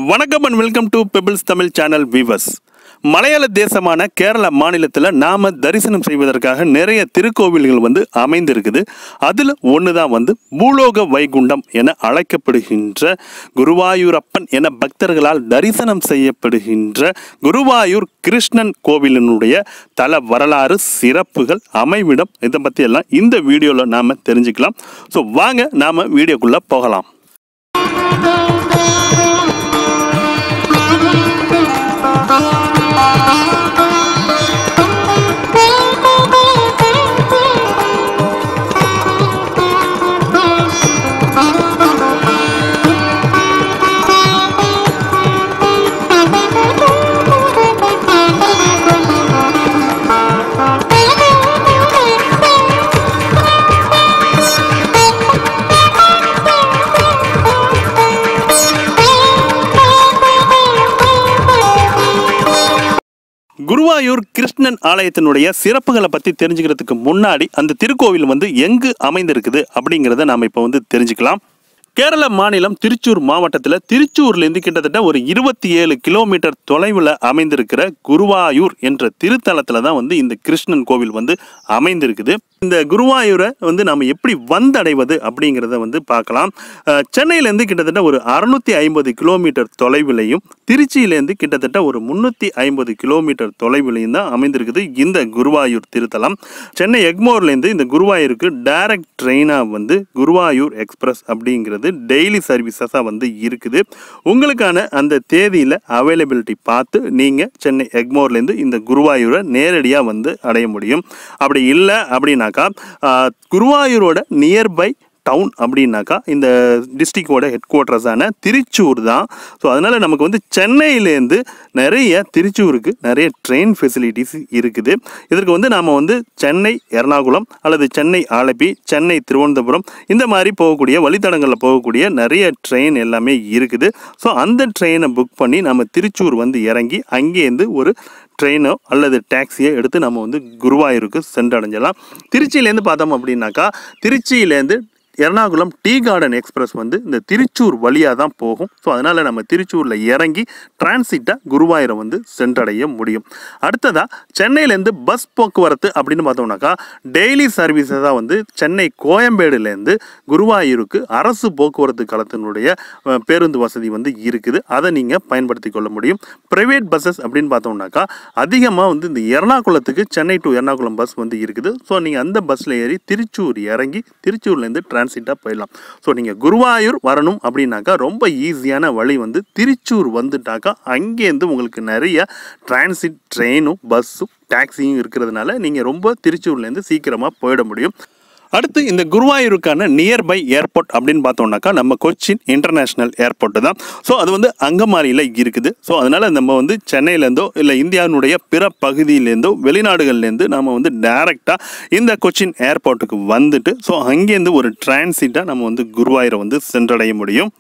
வணக்கம் and welcome to Pebbles Tamil channel viewers Malayala தேசமான கேரள மாநிலத்தில் நாம தரிசனம் செய்வதற்காக நிறைய திருக்கோவில்கள் வந்து அமைந்திருக்குது அதில் ஒன்று தான் வந்து பூலோக வைகுண்டம் என அழைக்கப்படுகின்ற குருவாயூரப்பன் என பக்தர்களால் தரிசனம் செய்யப்படுகின்ற குருவாயூர் கிருஷ்ணன் கோவிலினுடைய தல வரலாறு சிறப்புகள் அமைவிடம் இதை பற்றி எல்லாம் இந்த வீடியோவில் நாம் தெரிஞ்சுக்கலாம் ஸோ வாங்க நாம் வீடியோக்குள்ளே போகலாம் குருவாயூர் கிருஷ்ணன் ஆலயத்தினுடைய சிறப்புகளை பற்றி தெரிஞ்சுக்கிறதுக்கு முன்னாடி அந்த திருக்கோவில் வந்து எங்கு அமைந்திருக்குது அப்படிங்கிறத நாம் இப்போ வந்து தெரிஞ்சுக்கலாம் கேரள மாநிலம் திருச்சூர் மாவட்டத்தில் திருச்சூர்லேருந்து கிட்டத்தட்ட ஒரு இருபத்தி ஏழு கிலோமீட்டர் தொலைவில் அமைந்திருக்கிற குருவாயூர் என்ற திருத்தலத்தில் தான் வந்து இந்த கிருஷ்ணன் கோவில் வந்து அமைந்திருக்குது இந்த குருவாயூரை வந்து நாம் எப்படி வந்தடைவது அப்படிங்கிறத வந்து பார்க்கலாம் அஹ், சென்னையிலேருந்து கிட்டத்தட்ட ஒரு அறுநூத்தி ஐம்பது கிலோமீட்டர் தொலைவிலையும் திருச்சியிலேருந்து கிட்டத்தட்ட ஒரு முந்நூற்றி ஐம்பது கிலோமீட்டர் தொலைவிலையும் தான் அமைந்திருக்குது இந்த குருவாயூர் திருத்தலம் சென்னை எக்மோர்லேருந்து இந்த குருவாயூருக்கு டைரக்ட் ட்ரெயினாக வந்து குருவாயூர் எக்ஸ்பிரஸ் அப்படிங்கிறது டெய்லி சர்வீசஸாக வந்து இருக்குது உங்களுக்கான அந்த தேதியில் அவைலபிலிட்டி பார்த்து நீங்கள் சென்னை எக்மோர்லேருந்து இந்த குருவாயூரை நேரடியாக வந்து அடைய முடியும் அப்படி இல்லை அப்படின்னாக்கா ஆஹ், குருவாயூரோட நியர்பை டவுன் அப்படின்னாக்கா இந்த டிஸ்ட்ரிக்டோட ஹெட் குவார்ட்டர்ஸான திருச்சூர் தான் ஸோ அதனால் நமக்கு வந்து சென்னையிலேருந்து நிறைய திருச்சூருக்கு நிறைய ட்ரெயின் ஃபெசிலிட்டிஸ் இருக்குது இதற்கு வந்து நாம் வந்து சென்னை எர்ணாகுளம் அல்லது சென்னை ஆலப்பி சென்னை திருவனந்தபுரம் இந்த மாதிரி போகக்கூடிய வழித்தடங்களில் போகக்கூடிய நிறைய ட்ரெயின் எல்லாமே இருக்குது ஸோ அந்த ட்ரெயினை புக் பண்ணி நம்ம திருச்சூர் வந்து இறங்கி அங்கேருந்து ஒரு ட்ரெயினோ அல்லது டாக்ஸியோ எடுத்து நம்ம வந்து குருவாயூருக்கு சென்றடைஞ்சலாம் திருச்சியிலேருந்து பார்த்தோம் அப்படின்னாக்கா திருச்சியிலேருந்து எர்ணாகுளம் டீ கார்டன் எக்ஸ்பிரஸ் வந்து இந்த திருச்சூர் வழியாக தான் போகும் ஸோ அதனால் நம்ம திருச்சூரில் இறங்கி டிரான்சிட்டாக குருவாயூரை வந்து சென்றடைய முடியும் அடுத்ததாக சென்னையிலேருந்து பஸ் போக்குவரத்து அப்படின்னு பார்த்தோம்னாக்கா டெய்லி சர்வீஸஸாக வந்து சென்னை கோயம்பேடுலேருந்து குருவாயூருக்கு அரசு போக்குவரத்து கழகத்தினுடைய அஹ், பேருந்து வசதி வந்து இருக்குது அதை நீங்கள் பயன்படுத்தி கொள்ள முடியும் ப்ரைவேட் பஸ்ஸஸ் அப்படின்னு பார்த்தோம்னாக்கா அதிகமாக வந்து இந்த எர்ணாகுளத்துக்கு சென்னை டு எர்ணாகுளம் பஸ் வந்து இருக்குது ஸோ நீங்கள் அந்த பஸ்ஸில் ஏறி திருச்சூர் இறங்கி திருச்சூர்லேருந்து டிரான்சிட்டாக போயிடலாம் ஸோ நீங்கள் குருவாயூர் வரணும் அப்படின்னாக்கா ரொம்ப ஈஸியான வழி வந்து திருச்சூர் வந்துட்டாக்கா அங்கேருந்து உங்களுக்கு நிறைய டிரான்சிட் ட்ரெயினும் பஸ்ஸும் டாக்ஸியும் இருக்கிறதுனால நீங்கள் ரொம்ப திருச்சூர்லேருந்து சீக்கிரமாக போயிட முடியும் அடுத்து இந்த குருவாயூருக்கான நியர்பை ஏர்போர்ட் அப்படின்னு பார்த்தோம்னாக்கா நம்ம கொச்சின் இன்டர்நேஷ்னல் ஏர்போர்ட் தான் ஸோ அது வந்து அங்கமாரியில் இருக்குது ஸோ அதனால் நம்ம வந்து சென்னையிலேருந்தோ இல்லை இந்தியாவினுடைய பிற பகுதியிலேருந்தோ வெளிநாடுகள்லேருந்து நம்ம வந்து டைரெக்டாக இந்த கொச்சின் ஏர்போர்ட்டுக்கு வந்துட்டு ஸோ அங்கேருந்து ஒரு டிரான்சிட்டாக நம்ம வந்து குருவாயூரை வந்து சென்றடைய முடியும்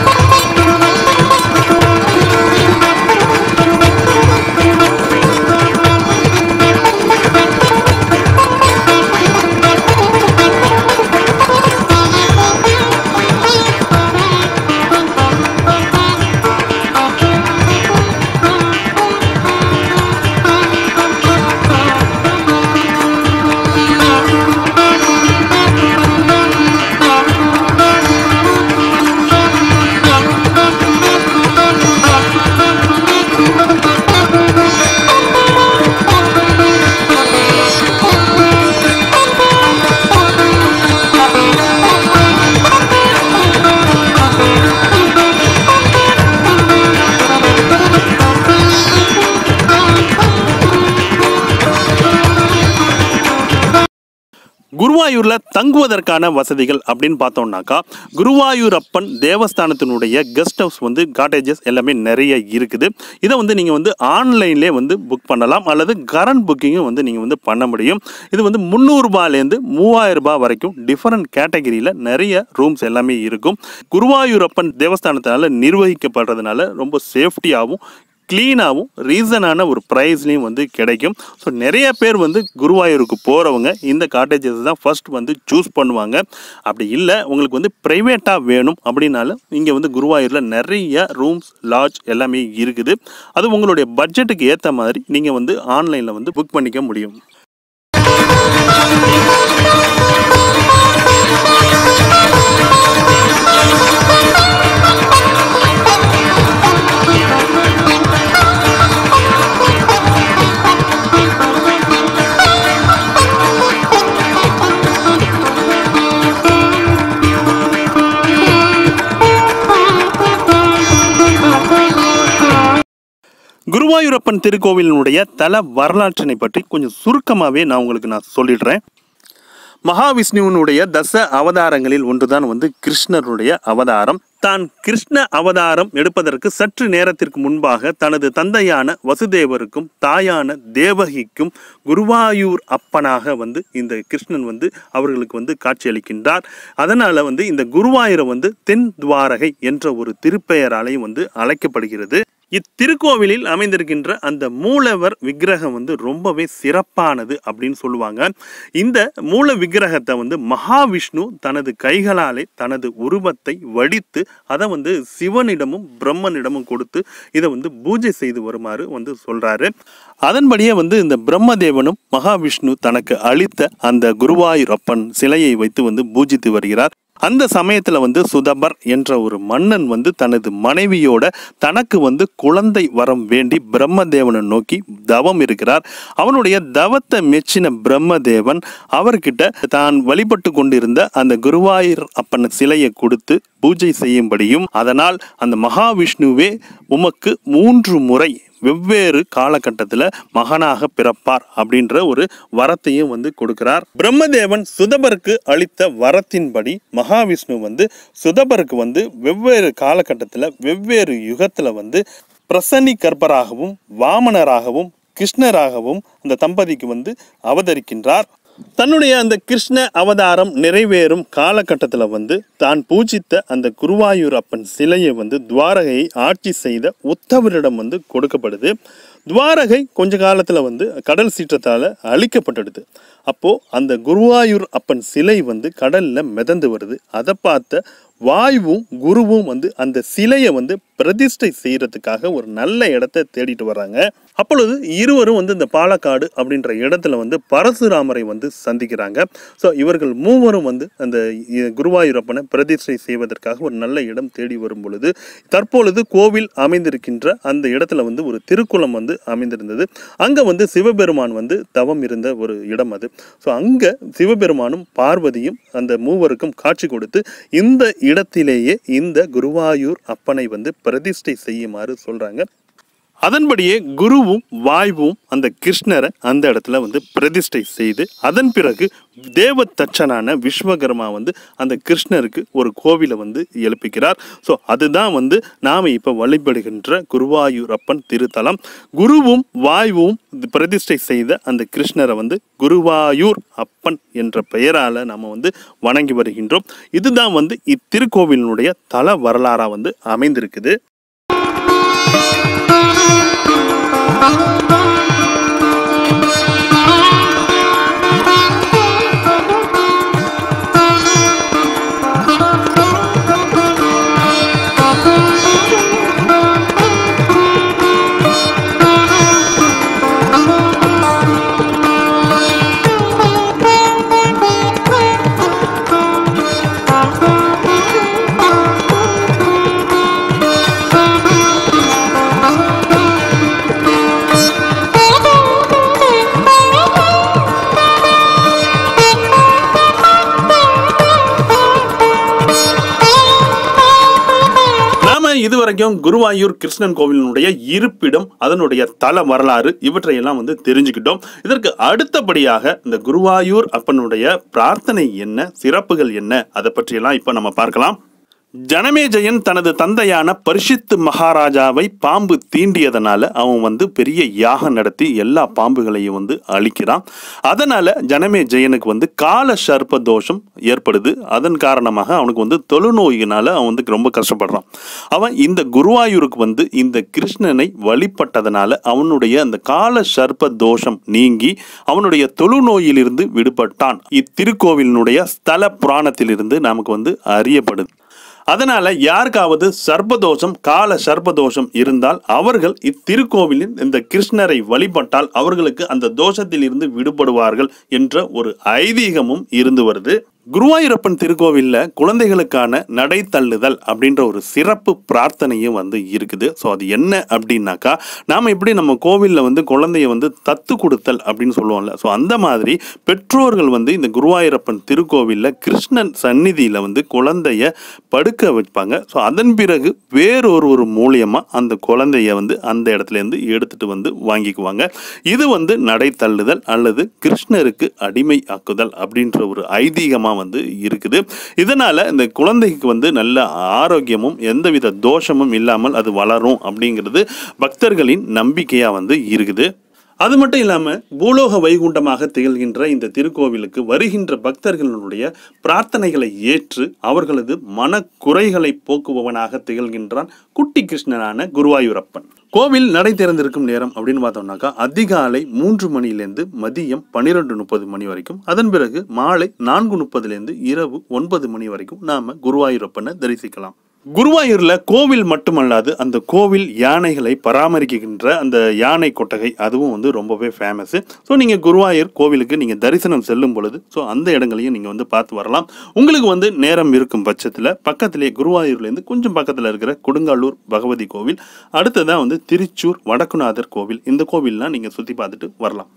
குருவாயூரில் தங்குவதற்கான வசதிகள் அப்படின்னு பார்த்தோம்னாக்கா குருவாயூரப்பன் தேவஸ்தானத்தினுடைய கெஸ்ட் ஹவுஸ் வந்து காட்டேஜஸ் எல்லாமே நிறைய இருக்குது இதை வந்து நீங்கள் வந்து ஆன்லைன்லேயே வந்து புக் பண்ணலாம் அல்லது கரண்ட் புக்கிங்கும் வந்து நீங்கள் வந்து பண்ண முடியும் இது வந்து முந்நூறுபாலேருந்து மூவாயிரம் ரூபாய் வரைக்கும் டிஃப்ரெண்ட் கேட்டகரியில் நிறைய ரூம்ஸ் எல்லாமே இருக்கும் குருவாயூரப்பன் தேவஸ்தானத்தினால நிர்வகிக்கப்படுறதுனால ரொம்ப சேஃப்டியாகவும் க்ளீனாகவும் ரீசனான ஒரு ப்ரைஸ்லேயும் வந்து கிடைக்கும் ஸோ நிறைய பேர் வந்து குருவாயூருக்கு போகிறவங்க இந்த காட்டேஜஸ் தான் ஃபர்ஸ்ட் வந்து சூஸ் பண்ணுவாங்க அப்படி இல்லை உங்களுக்கு வந்து ப்ரைவேட்டாக வேணும் அப்படின்னாலும் இங்கே வந்து குருவாயூரில் நிறைய ரூம்ஸ் லாட்ஜ் எல்லாமே இருக்குது அது உங்களுடைய பட்ஜெட்டுக்கு ஏற்ற மாதிரி நீங்கள் வந்து ஆன்லைனில் வந்து புக் பண்ணிக்க முடியும் குருவாயூரப்பன் திருக்கோவிலினுடைய தல வரலாற்றினை பற்றி கொஞ்சம் சுருக்கமாகவே நான் உங்களுக்கு நான் சொல்லிடுறேன் மகாவிஷ்ணுவினுடைய தச அவதாரங்களில் ஒன்றுதான் வந்து கிருஷ்ணருடைய அவதாரம் தான் கிருஷ்ண அவதாரம் எடுப்பதற்கு சற்று நேரத்திற்கு முன்பாக தனது தந்தையான வசுதேவருக்கும் தாயான தேவகிக்கும் குருவாயூர் அப்பனாக வந்து இந்த கிருஷ்ணன் வந்து அவர்களுக்கு வந்து காட்சியளிக்கின்றார் அதனால வந்து இந்த குருவாயூரை வந்து தென் துவாரகை என்ற ஒரு திருப்பெயராலையும் வந்து அழைக்கப்படுகிறது இத்திருக்கோவிலில் அமைந்திருக்கின்ற அந்த மூலவர் விக்கிரகம் வந்து ரொம்பவே சிறப்பானது அப்படின்னு சொல்லுவாங்க இந்த மூல விக்கிரகத்தை வந்து மகாவிஷ்ணு தனது கைகளாலே தனது உருவத்தை வடித்து அதை வந்து சிவனிடமும் பிரம்மனிடமும் கொடுத்து இதை வந்து பூஜை செய்து வருமாறு வந்து சொல்றாரு அதன்படியே வந்து இந்த பிரம்மதேவனும் மகாவிஷ்ணு தனக்கு அளித்த அந்த குருவாயூரப்பன் சிலையை வைத்து வந்து பூஜித்து வருகிறார் அந்த சமயத்துல வந்து சுதபர் என்ற ஒரு மன்னன் வந்து தனது மனைவியோட தனக்கு வந்து குழந்தை வரம் வேண்டி பிரம்மதேவனை நோக்கி தவம் இருக்கிறார் அவனுடைய தவத்தை மெச்சின பிரம்மதேவன் அவர்கிட்ட தான் வழிபட்டு கொண்டிருந்த அந்த குருவாயூர் அப்பன் சிலையை கொடுத்து பூஜை செய்யும்படியும் அதனால் அந்த மகாவிஷ்ணுவே உமக்கு மூன்று முறை வெவ்வேறு காலகட்டத்தில் மகனாக பிறப்பார் அப்படின்ற ஒரு வரத்தையும் வந்து கொடுக்கிறார் பிரம்மதேவன் சுதபருக்கு அளித்த வரத்தின்படி மகாவிஷ்ணு வந்து சுதபருக்கு வந்து வெவ்வேறு காலகட்டத்தில் வெவ்வேறு யுகத்தில் வந்து பிரசன்னி கர்ப்பராகவும் வாமனராகவும் கிருஷ்ணராகவும் அந்த தம்பதிக்கு வந்து அவதரிக்கின்றார் தன்னுடைய அந்த கிருஷ்ண அவதாரம் நிறைவேறும் காலகட்டத்தில் வந்து தான் பூஜித்த அந்த குருவாயூர் அப்பன் சிலையை வந்து துவாரகையை ஆட்சி செய்த உத்தவரிடம் வந்து கொடுக்கப்படுது துவாரகை கொஞ்ச காலத்தில் வந்து கடல் சீற்றத்தால் அழிக்கப்பட்டுடுது அப்போது அந்த குருவாயூர் அப்பன் சிலை வந்து கடலில் மிதந்து வருது அதை பார்த்த வாயுவும் குருவும் வந்து அந்த சிலையை வந்து பிரதிஷ்டை செய்யறதுக்காக ஒரு நல்ல இடத்தை தேடிட்டு வராங்க அப்பொழுது இருவரும் வந்து இந்த பாலக்காடு அப்படின்ற இடத்துல வந்து பரசுராமரை வந்து சந்திக்கிறாங்க ஸோ இவர்கள் மூவரும் வந்து அந்த இ- குருவாயூரப்பனை பிரதிஷ்டை செய்வதற்காக ஒரு நல்ல இடம் தேடி வரும் பொழுது தற்பொழுது கோவில் அமைந்திருக்கின்ற அந்த இடத்துல வந்து ஒரு திருக்குளம் வந்து அமைந்திருந்தது அங்கே வந்து சிவபெருமான் வந்து தவம் இருந்த ஒரு இடம் அது ஸோ அங்கே சிவபெருமானும் பார்வதியும் அந்த மூவருக்கும் காட்சி கொடுத்து இந்த இடத்திலேயே இந்த குருவாயூர் அப்பனை வந்து பிரதிஷ்டை செய்யுமாறு சொல்றாங்க அதன்படியே குருவும் வாயுவும் அந்த கிருஷ்ணரை அந்த இடத்துல வந்து பிரதிஷ்டை செய்து அதன் பிறகு தேவதச்சனான விஸ்வகர்மா வந்து அந்த கிருஷ்ணருக்கு ஒரு கோவிலை வந்து எழுப்பிக்கிறார் ஸோ அதுதான் வந்து நாம் இப்போ வழிபடுகின்ற குருவாயூரப்பன் திருத்தலம் குருவும் வாயுவும் பிரதிஷ்டை செய்த அந்த கிருஷ்ணரை வந்து குருவாயூர் அப்பன் என்ற பெயரால் நம்ம வந்து வணங்கி வருகின்றோம் இதுதான் வந்து இத்திருக்கோவிலினுடைய தல வரலாறாக வந்து அமைந்திருக்குது நாம இதுவரைக்கும் குருவாயூர் கிருஷ்ணன் கோவிலினுடைய இருப்பிடம் அதனுடைய தல வரலாறு இவற்றையெல்லாம் வந்து தெரிஞ்சுக்கிட்டோம் இதற்கு அடுத்தபடியாக இந்த குருவாயூர் அப்பனுடைய பிரார்த்தனை என்ன சிறப்புகள் என்ன அதை பற்றியெல்லாம் இப்போ நம்ம பார்க்கலாம் ஜனமேஜயன் தனது தந்தையான பரிஷித்து மகாராஜாவை பாம்பு தீண்டியதனால அவன் வந்து பெரிய யாகம் நடத்தி எல்லா பாம்புகளையும் வந்து அழிக்கிறான் அதனால ஜனமேஜயனுக்கு வந்து கால சர்ப்ப தோஷம் ஏற்படுது அதன் காரணமாக அவனுக்கு வந்து தொழுநோயினால அவன் வந்து ரொம்ப கஷ்டப்படுறான் அவன் இந்த குருவாயூருக்கு வந்து இந்த கிருஷ்ணனை வழிபட்டதனால அவனுடைய அந்த கால சர்ப்ப தோஷம் நீங்கி அவனுடைய தொழுநோயிலிருந்து விடுபட்டான் இத்திருக்கோவிலினுடைய ஸ்தல புராணத்திலிருந்து நமக்கு வந்து அறியப்படுது அதனால யாருக்காவது சர்ப்பதோஷம் கால சர்ப்பதோஷம் இருந்தால் அவர்கள் இத்திருக்கோவிலின் இந்த கிருஷ்ணரை வழிபட்டால் அவர்களுக்கு அந்த தோஷத்தில் இருந்து விடுபடுவார்கள் என்ற ஒரு ஐதீகமும் இருந்து வருது குருவாயூரப்பன் திருக்கோவில்ல குழந்தைகளுக்கான நடை தள்ளுதல் அப்படின்ற ஒரு சிறப்பு பிரார்த்தனையும் வந்து இருக்குது ஸோ அது என்ன அப்படின்னாக்கா நாம் இப்படி நம்ம கோவிலில் வந்து குழந்தைய வந்து தத்து கொடுத்தல் அப்படின்னு சொல்லுவோம்ல ஸோ அந்த மாதிரி பெற்றோர்கள் வந்து இந்த குருவாயூரப்பன் திருக்கோவிலில் கிருஷ்ணன் சந்நிதியில் வந்து குழந்தைய படுக்க வைப்பாங்க ஸோ அதன் பிறகு வேறொரு ஒரு மூலியமாக அந்த குழந்தைய வந்து அந்த இடத்துல இருந்து எடுத்துட்டு வந்து வாங்கிக்குவாங்க இது வந்து நடை தள்ளுதல் அல்லது கிருஷ்ணருக்கு அடிமை ஆக்குதல் அப்படின்ற ஒரு ஐதீகமாக வந்து இருக்குது இதனால இந்த குழந்தைக்கு வந்து நல்ல ஆரோக்கியமும் எந்தவித தோஷமும் இல்லாமல் அது வளரும் அப்படிங்கிறது பக்தர்களின் நம்பிக்கையாக வந்து இருக்குது அது மட்டும் இல்லாமல் பூலோக வைகுண்டமாக திகழ்கின்ற இந்த திருக்கோவிலுக்கு வருகின்ற பக்தர்களுடைய பிரார்த்தனைகளை ஏற்று அவர்களது மனக்குறைகளை போக்குபவனாக திகழ்கின்றான் குட்டி கிருஷ்ணனான குருவாயூரப்பன் கோவில் நடை திறந்திருக்கும் நேரம் அப்படின்னு பார்த்தோம்னாக்கா அதிகாலை மூன்று மணிலேருந்து மதியம் பன்னிரெண்டு முப்பது மணி வரைக்கும் அதன் பிறகு மாலை நான்கு முப்பதுலேருந்து இரவு ஒன்பது மணி வரைக்கும் நாம குருவாயூரப்பனை தரிசிக்கலாம் குருவாயூர்ல கோவில் மட்டுமல்லாது அந்த கோவில் யானைகளை பராமரிக்கின்ற அந்த யானை கொட்டகை அதுவும் வந்து ரொம்பவே ஃபேமஸ் ஸோ நீங்கள் குருவாயூர் கோவிலுக்கு நீங்கள் தரிசனம் செல்லும் பொழுது ஸோ அந்த இடங்களையும் நீங்கள் வந்து பார்த்து வரலாம் உங்களுக்கு வந்து நேரம் இருக்கும் பட்சத்தில் பக்கத்திலே குருவாயூர்லேருந்து கொஞ்சம் பக்கத்தில் இருக்கிற கொடுங்காலூர் பகவதி கோவில் அடுத்ததான் வந்து திருச்சூர் வடக்குநாதர் கோவில் இந்த கோவில்லாம் நீங்கள் சுற்றி பார்த்துட்டு வரலாம்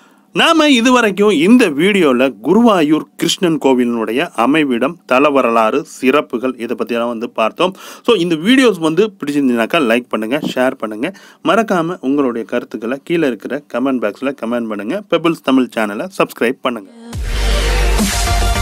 நாம இதுவரைக்கும் இந்த வீடியோவில் குருவாயூர் கிருஷ்ணன் கோவிலினுடைய அமைவிடம் தல வரலாறு சிறப்புகள் இதை பற்றியெல்லாம் வந்து பார்த்தோம் ஸோ இந்த வீடியோஸ் வந்து பிடிச்சிருந்தீங்கனாக்கா லைக் பண்ணுங்கள் ஷேர் பண்ணுங்கள் மறக்காமல் உங்களுடைய கருத்துக்களை கீழே இருக்கிற கமெண்ட் பாக்ஸில் கமெண்ட் பண்ணுங்கள் பெபிள்ஸ் தமிழ் சேனலை சப்ஸ்கிரைப் பண்ணுங்கள்